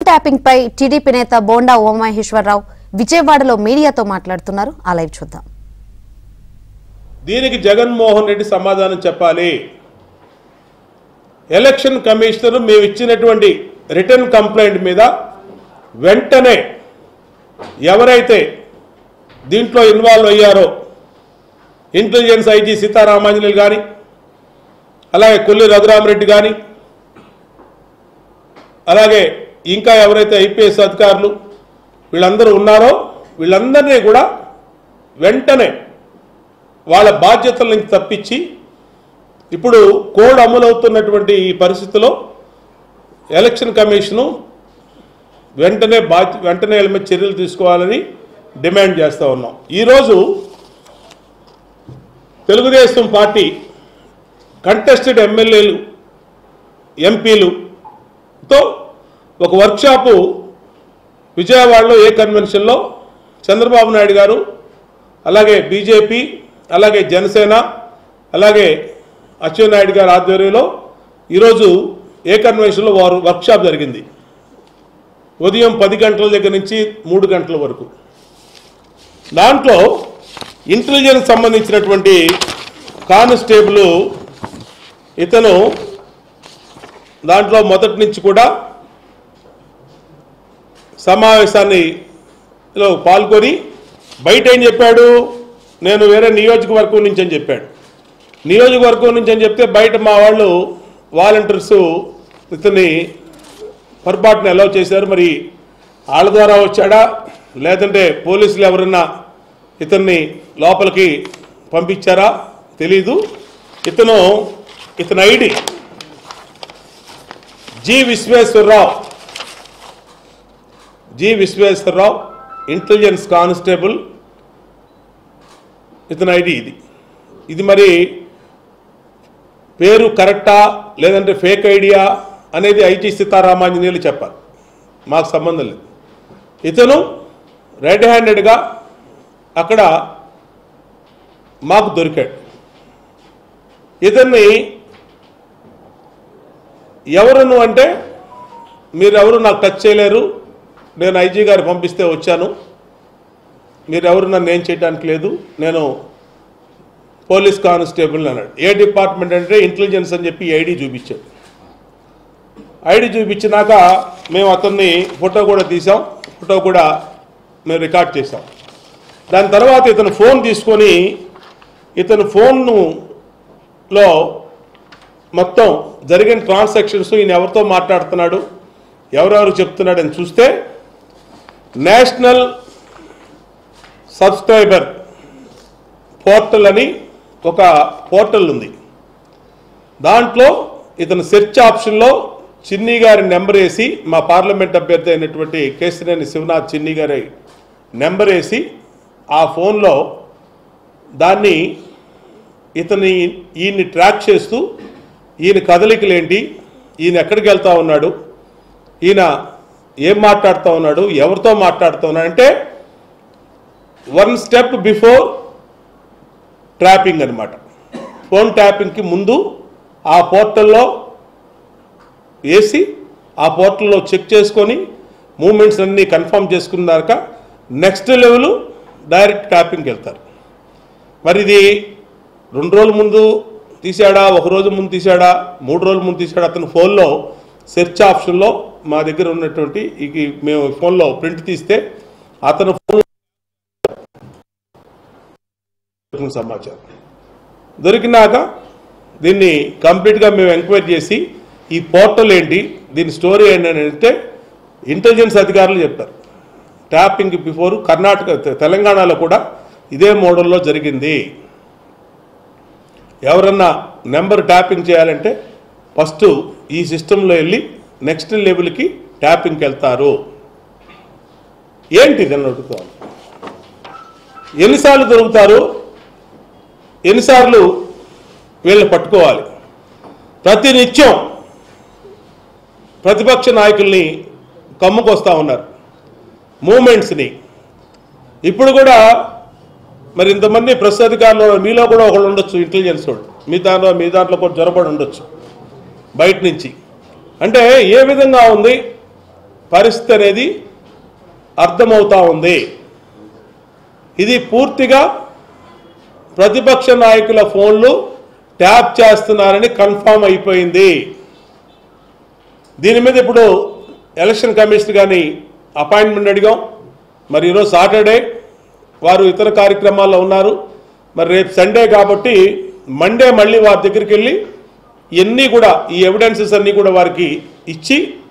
tapping పై TDP నేత బోండా ఉమామహేశ్వరరావు విజయవాడలో మీడియాతో మాట్లాడుతున్నారు ఆ లైవ్ చూద్దాం దీనికి జగన్మోహన్ రెడ్డి సమాధానం చెప్పాలి ఎలక్షన్ కమిషనర్ మేము ఇచ్చినటువంటి రిటర్న్ కంప్లైంట్ మీద వెంటనే ఎవరైతే దీంట్లో ఇన్వాల్వ్ అయ్యారో ఇంటెలిజెన్స్ ఐజీ సీతారామాంజనేయులు కానీ అలాగే కొల్లి రఘురామరెడ్డి కానీ అలాగే ఇంకా ఎవరైతే ఐపీఎస్ అధికారులు వీళ్ళందరూ ఉన్నారో వీళ్ళందరినీ కూడా వెంటనే వాళ్ళ బాధ్యతల నుంచి తప్పించి ఇప్పుడు కోడ్ అమలవుతున్నటువంటి ఈ పరిస్థితిలో ఎలక్షన్ కమిషను వెంటనే బాధ్య వెంటనే వీళ్ళ మీద చర్యలు తీసుకోవాలని డిమాండ్ చేస్తూ ఉన్నాం ఈరోజు తెలుగుదేశం పార్టీ కంటెస్టెడ్ ఎమ్మెల్యేలు ఎంపీలుతో ఒక వర్క్షాపు విజయవాడలో ఏ కన్వెన్షన్లో చంద్రబాబు నాయుడు గారు అలాగే బీజేపీ అలాగే జనసేన అలాగే అచ్చెన్నాయుడు గారి ఆధ్వర్యంలో ఈరోజు ఏ కన్వెన్షన్లో వారు వర్క్షాప్ జరిగింది ఉదయం పది గంటల దగ్గర నుంచి మూడు గంటల వరకు దాంట్లో ఇంటెలిజెన్స్ సంబంధించినటువంటి కానిస్టేబుల్ ఇతను దాంట్లో మొదటి నుంచి కూడా సమావేశాన్ని లో పాల్గొని బయట ఏం చెప్పాడు నేను వేరే నియోజకవర్గం నుంచి అని చెప్పాడు నియోజకవర్గం నుంచి అని చెప్తే బయట మా వాళ్ళు వాలంటీర్స్ ఇతన్ని పొరపాటున అలౌ చేశారు మరి వాళ్ళ ద్వారా వచ్చాడా లేదంటే పోలీసులు ఎవరన్నా ఇతన్ని లోపలికి పంపించారా తెలీదు ఇతను ఇతని ID G Visweswararao G Visweswararao intelligence constable ఇతని ఐడి ఇది ఇది మరి పేరు కరెక్టా లేదంటే ఫేక్ ఐడియా అనేది ఐజీ సీతారామాంజనేయులు చెప్పాలి మాకు సంబంధం లేదు ఇతను రెడ్ హ్యాండెడ్గా అక్కడ మాకు దొరికాడు ఇతన్ని ఎవరును అంటే మీరెవరు నాకు టచ్ చేయలేరు నేను ఐజీ గారు పంపిస్తే వచ్చాను మీరెవరు నన్ను ఏం చేయడానికి లేదు నేను పోలీస్ కానిస్టేబుల్ అన్నాడు ఏ డిపార్ట్మెంట్ అంటే ఇంటెలిజెన్స్ అని చెప్పి ఐడి చూపించాడు ఐడి చూపించినాక మేము అతన్ని ఫోటో కూడా తీసాం ఫోటో కూడా మేము రికార్డ్ చేసాం దాని తర్వాత ఇతను ఫోన్ తీసుకొని ఇతను ఫోన్ను లో మొత్తం జరిగిన ట్రాన్సాక్షన్స్ ఈయన ఎవరితో మాట్లాడుతున్నాడు ఎవరెవరు చెప్తున్నాడు అని చూస్తే నేషనల్ సబ్స్క్రైబర్ పోర్టల్ అని ఒక పోర్టల్ ఉంది దాంట్లో ఇతను సెర్చ్ ఆప్షన్లో చిన్ని గారి నెంబర్ వేసి మా పార్లమెంట్ అభ్యర్థి అయినటువంటి కేసినేని శివనాథ్ చిన్ని గారి నెంబర్ వేసి ఆ ఫోన్లో దాన్ని ఇతని ఈయన్ని ట్రాక్ చేస్తూ ఈయన కదలికలేంటి ఈయన ఎక్కడికి వెళ్తా ఉన్నాడు ఈయన ఏం మాట్లాడుతూ ఉన్నాడు ఎవరితో మాట్లాడుతూ ఉన్నాడు అంటే వన్ స్టెప్ బిఫోర్ ట్రాపింగ్ అనమాట ఫోన్ ట్యాపింగ్కి ముందు ఆ పోర్టల్లో వేసి ఆ పోర్టల్లో చెక్ చేసుకొని మూమెంట్స్ అన్నీ కన్ఫర్మ్ చేసుకున్నాక నెక్స్ట్ లెవెల్ డైరెక్ట్ ట్యాపింగ్కి వెళ్తారు మరి ఇది రెండు రోజుల ముందు తీసాడా ఒక రోజు ముందు తీసాడా మూడు రోజుల ముందు తీసాడా అతను ఫోన్లో సెర్చ్ ఆప్షన్లో మా దగ్గర ఉన్నటువంటి ఈ మేము ఫోన్లో ప్రింట్ తీస్తే అతను ఫోన్ సమాచారం దొరికినాక దీన్ని కంప్లీట్గా మేము ఎంక్వైరీ చేసి ఈ పోర్టల్ ఏంటి దీని స్టోరీ ఏంటని అంటే ఇంటెలిజెన్స్ అధికారులు చెప్పారు ట్యాపింగ్ బిఫోర్ కర్ణాటక తె- తెలంగాణలో కూడా ఇదే మోడల్లో జరిగింది ఎవరన్నా నెంబర్ ట్యాపింగ్ చేయాలంటే ఫస్ట్ ఈ సిస్టంలో వెళ్ళి నెక్స్ట్ లెవెల్కి ట్యాపింగ్కి వెళ్తారు ఏంటి అని అడుగుతాను ఎన్నిసార్లు దొరుకుతారు ఎన్నిసార్లు వీళ్ళని పట్టుకోవాలి ప్రతి నిత్యం ప్రతిపక్ష నాయకుల్ని కమ్ముకొస్తా ఉన్నారు మూమెంట్స్ని ఇప్పుడు కూడా మరి ఇంతమంది ప్రెస్ అధికారులు మీలో కూడా ఒకళ్ళు ఉండొచ్చు ఇంటెలిజెన్స్ వాళ్ళు మీ దాంట్లో మీ దాంట్లో కూడా జ్వరపడి ఉండొచ్చు బయట నుంచి అంటే ఏ విధంగా ఉంది పరిస్థితి అనేది అర్థమవుతా ఉంది ఇది పూర్తిగా ప్రతిపక్ష నాయకుల ఫోన్లు ట్యాప్ చేస్తున్నారని కన్ఫామ్ అయిపోయింది దీని మీద ఇప్పుడు ఎలక్షన్ కమిషన్ కానీ అపాయింట్మెంట్ అడిగాం మరి ఈరోజు సాటర్డే వారు ఇతర కార్యక్రమాల్లో ఉన్నారు మరి రేపు సండే కాబట్టి మండే మళ్ళీ వారి దగ్గరికి వెళ్ళి ఇవన్నీ కూడా ఈ ఎవిడెన్సెస్ అన్నీ కూడా వారికి ఇచ్చి